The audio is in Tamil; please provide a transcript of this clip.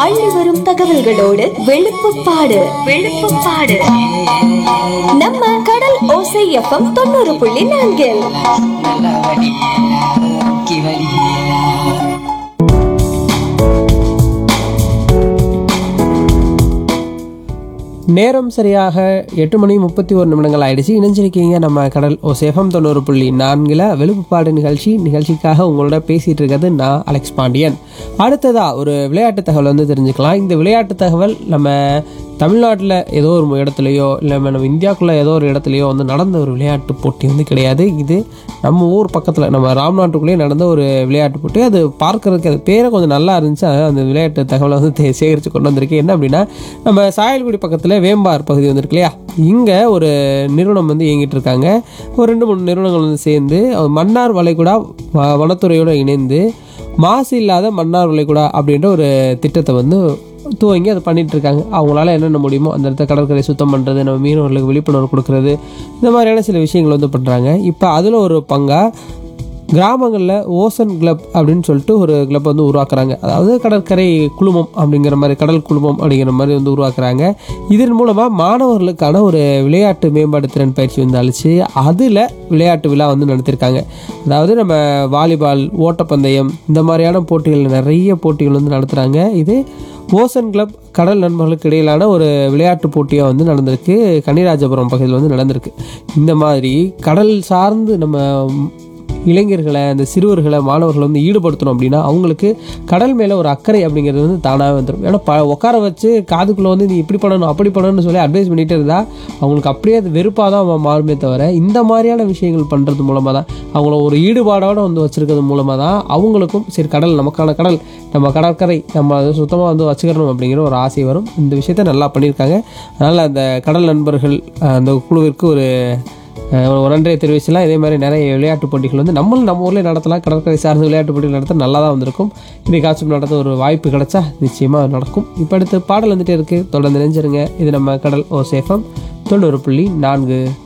அள்ளி வரும் தகவல்களோடு வெளுப்புப்பாடு வெளுப்புப்பாடு நம்ம கடல் ஓசை எஃப்எம் தொண்ணூறு புள்ளி நான்கில் நல்லா வடி ஊக்கி வடி நேரம் சரியாக எட்டு மணி முப்பத்தி ஒரு நிமிடங்கள் ஆயிடுச்சு இணைஞ்சிருக்கீங்க நம்ம கடல் ஓ சேஃபம் தொண்ணூறு புள்ளி நான்கில் வெளுப்புப்பாடு நிகழ்ச்சி நிகழ்ச்சிக்காக உங்களோட பேசிகிட்டு இருக்கிறது நான் அலெக்ஸ் பாண்டியன் அடுத்ததா ஒரு விளையாட்டு தகவல் வந்து தெரிஞ்சுக்கலாம் இந்த விளையாட்டு தகவல் நம்ம தமிழ்நாட்டில் ஏதோ ஒரு இடத்துலையோ இல்லை நம்ம இந்தியாவுக்குள்ளே ஏதோ ஒரு இடத்துலையோ வந்து நடந்த ஒரு விளையாட்டு போட்டி வந்து கிடையாது இது நம்ம ஊர் பக்கத்தில் நம்ம ராம்நாட்டுக்குள்ளேயே நடந்த ஒரு விளையாட்டு போட்டி அது பார்க்கறதுக்கு அது பேரை கொஞ்சம் நல்லா இருந்துச்சு அதான் அந்த விளையாட்டு தகவலை வந்து தே- சேகரித்து கொண்டு வந்திருக்கு என்ன அப்படின்னா நம்ம சாயல்குடி பக்கத்தில் வேம்பார் பகுதி வந்திருக்கு இல்லையா இங்கே ஒரு நிறுவனம் வந்து இயங்கிட்டு இருக்காங்க ஒரு ரெண்டு மூணு நிறுவனங்கள் வந்து சேர்ந்து மன்னார் வளைகுடா வ- வனத்துறையோடு இணைந்து மாசு இல்லாத மன்னார் வளைகுடா அப்படின்ற ஒரு திட்டத்தை வந்து துவங்கி அதை பண்ணிட்டு இருக்காங்க அவங்களால என்னென்ன முடியுமோ அந்த இடத்த கடற்கரை சுத்தம் பண்ணுறது நம்ம மீனவர்களுக்கு விழிப்புணர்வு கொடுக்கறது இந்த மாதிரியான சில விஷயங்கள் வந்து பண்ணுறாங்க இப்போ அதில் ஒரு பங்காக கிராமங்களில் ஓசன் கிளப் அப்படின்னு சொல்லிட்டு ஒரு கிளப் வந்து உருவாக்குறாங்க அதாவது கடற்கரை குழுமம் அப்படிங்கிற மாதிரி கடல் குழுமம் அப்படிங்கிற மாதிரி வந்து உருவாக்குறாங்க இதன் மூலமாக மாணவர்களுக்கான ஒரு விளையாட்டு மேம்பாடு திறன் பயிற்சி வந்து அளித்து அதில் விளையாட்டு விழா வந்து நடத்தியிருக்காங்க அதாவது நம்ம வாலிபால் ஓட்டப்பந்தயம் இந்த மாதிரியான போட்டிகள் நிறைய போட்டிகள் வந்து நடத்துகிறாங்க இது ஓசன் கிளப் கடல் நண்பர்களுக்கு இடையிலான ஒரு விளையாட்டு போட்டியாக வந்து நடந்திருக்கு கன்னிராஜபுரம் பகுதியில் வந்து நடந்திருக்கு இந்த மாதிரி கடல் சார்ந்து நம்ம இளைஞர்களை அந்த சிறுவர்களை மாணவர்களை வந்து ஈடுபடுத்தணும் அப்படின்னா அவங்களுக்கு கடல் மேலே ஒரு அக்கறை அப்படிங்கிறது வந்து தானாகவே வந்துடும் ஏன்னா ப உட்கார வச்சு காதுக்குள்ளே வந்து நீ இப்படி பண்ணணும் அப்படி பண்ணணும்னு சொல்லி அட்வைஸ் பண்ணிகிட்டே இருந்தால் அவங்களுக்கு அப்படியே அது வெறுப்பாக தான் அவன் மாறுமே தவிர இந்த மாதிரியான விஷயங்கள் பண்ணுறது மூலமாக தான் அவங்கள ஒரு ஈடுபாடோடு வந்து வச்சுருக்கிறது மூலமாக தான் அவங்களுக்கும் சரி கடல் நமக்கான கடல் நம்ம கடற்கரை நம்ம அதை சுத்தமாக வந்து வச்சுக்கிறணும் அப்படிங்கிற ஒரு ஆசை வரும் இந்த விஷயத்த நல்லா பண்ணியிருக்காங்க அதனால் அந்த கடல் நண்பர்கள் அஹ், அந்த குழுவிற்கு ஒரு அஹ் ஒரு நன்றியை தெரிவிச்சலாம் இதே மாதிரி நிறைய விளையாட்டு போட்டிகள் வந்து நம்மளும் நம்ம ஊர்லேயே நடத்தலாம் கடற்கரை சார்ந்த விளையாட்டு போட்டிகள் நடத்த நல்லா தான் வந்திருக்கும் இதுக்காச்சும் நடத்த ஒரு வாய்ப்பு கிடைச்சா நிச்சயமாக நடக்கும் இப்போ அடுத்து பாடல் வந்துட்டே இருக்குது தொடர்ந்து நினைஞ்சிருங்க இது நம்ம கடல் ஓ சேஃபம் தொண்ணூறு புள்ளி நான்கு